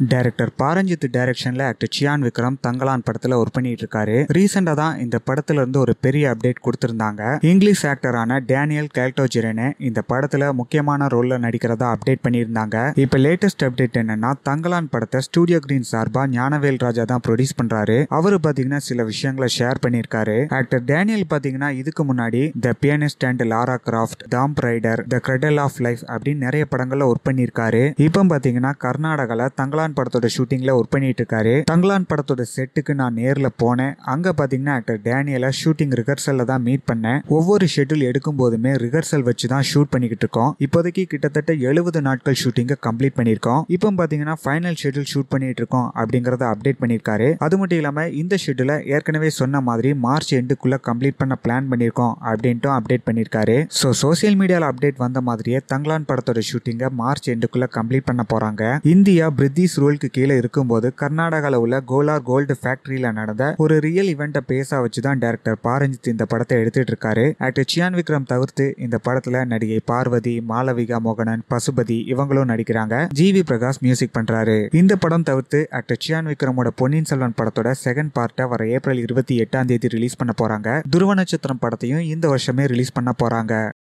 director Pa Ranjith டைரக்ஷன்ல actor cyan Vikram Thangalaan படத்துல work பண்ணிட்டு இருக்காரு ரீசெண்டா தான் இந்த படத்துல இருந்து ஒரு பெரிய அப்டேட் கொடுத்திருந்தாங்க இங்கிலீஷ் ஆக்டரான டேனியல் கேல்டோஜிரனே இந்த படத்துல முக்கியமான ரோல்ல நடிக்கிறதா அப்டேட் பண்ணியிருந்தாங்க இப்ப லேட்டஸ்ட் அப்டேட் என்னன்னா தங்கலான் படத்தை ஸ்டூடியோ கிரீன் சார்பா ஞானவேல் ராஜா தான் ப்ரொடியூஸ் பண்றாரு அவரு பாத்தீங்கன்னா சில விஷயங்களை ஷேர் பண்ணியிருக்காரு ஆக்டர் டேனியல் பாத்தீங்கன்னா இதுக்கு முன்னாடி the pianist and Lara Croft Tomb Raider the cradle of life அப்படின்னு நிறைய படங்கள்ல ஒர்க் பண்ணியிருக்காரு இப்போ பாத்தீங்கன்னா கர்நாடகால தங்கலான் படத்தோட ஷூட்டிங்ல ஒர்க் பண்ணிட்டு இருக்காரு தங்கலான் படத்தோட செட்டுக்கு நான் நேர்ல போனேன் அங்க பாத்தீங்கன்னா ஆக்டர் டேனியலை ஷூட்டிங் ரிஹர்சல்ல தான் மீட் பண்ணேன் ஒவ்வொரு ஷெட்யூல் எடுக்கும் போதுமே ரிஹர்சல் வச்சு தான் ஷூட் பண்ணிக்கிட்டு இருக்கோம் இப்போதைக்கு கிட்டத்தட்ட எழுபது நாட்கள் ஷூட்டிங்கை கம்ப்ளீட் பண்ணியிருக்கோம் இப்போ பாத்தீங்கன்னா ஃபைனல் ஷெட்யூல் ஷூட் பண்ணிட்டு இருக்கோம் அப்படிங்கறத அப்டேட் பண்ணியிருக்காரு அது மட்டும் இல்லாம இந்த ஷெட்யூலை ஏற்கனவே சொன்ன மாதிரி மார்ச் எண்டுக்குள்ள கம்ப்ளீட் பண்ண பிளான் பண்ணியிருக்கோம் அப்படின்ட்டும் அப்டேட் பண்ணியிருக்காரு ஸோ சோசியல் மீடியாவில் அப்டேட் வந்த மாதிரியே தங்கலான் படத்தோட ஷூட்டிங்கை மார்ச் எண்டுக்குள்ள கம்ப்ளீட் பண்ண போறாங்க இந்தியா பிரிட்டிஷ் ரூலுக்கு கீழே இருக்கும்போது கர்நாடகாவில் உள்ள கோலார் கோல்டு ஃபேக்டரியில நடந்த ஒரு ரியல் இவெண்ட்டை பேச வச்சு தான் டேரக்டர் பாரஞ்சித் இந்த படத்தை எடுத்துட்டு இருக்காரு ஆக்டர் சியான் விக்ரம் தவிர்த்து இந்த படத்துல நடிகை பார்வதி மாளவிகா மோகனன் பசுபதி இவங்களும் நடிக்கிறாங்க ஜிவி பிரகாஷ் மியூசிக் பண்றாரு இந்த படம் தவிர்த்து ஆக்டர் சியான் விக்ரமோட பொன்னியின் செல்வன் படத்தோட செகண்ட் பார்ட்டை வர ஏப்ரல் இருபத்தி எட்டாம் தேதி ரிலீஸ் பண்ண போறாங்க துருவ நட்சத்திரம் படத்தையும் இந்த வருஷமே ரிலீஸ் பண்ண போறாங்க